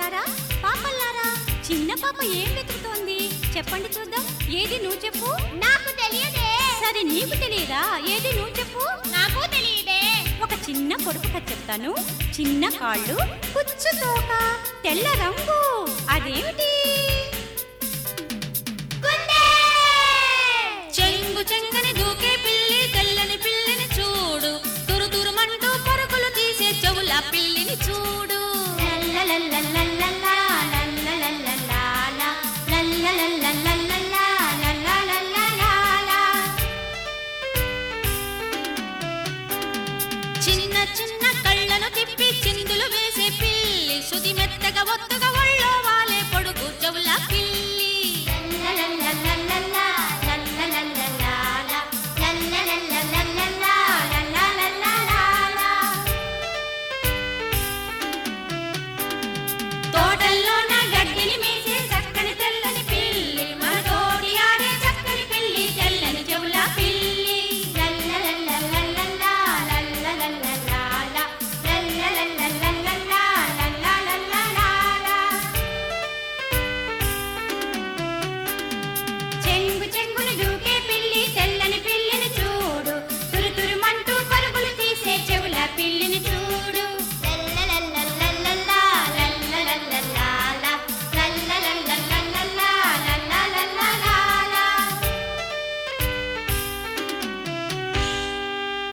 పెద్దలారా పాపల్లారా చిన్న పాప ఏం వెతుకుతోంది చెప్పండి చూద్దాం ఏది నువ్వు చెప్పు నాకు తెలియదే సరే నీకు తెలియదా ఏది నువ్వు చెప్పు నాకు తెలియదే ఒక చిన్న పొడుపు కథ చెప్తాను చిన్న కాళ్ళు కుచ్చు తోక తెల్ల రంగు అదేమిటి చెంగు చెంగని దూకే పిల్లి తెల్లని పిల్లిని చూడు తురు తురుమంటూ పరుగులు తీసే చెవుల పిల్లిని చూడు చిన్న చిన్న కళ్ళను తిప్పి చిందులు వేసే పిల్లి సుది మెత్తగా ఒత్తుగా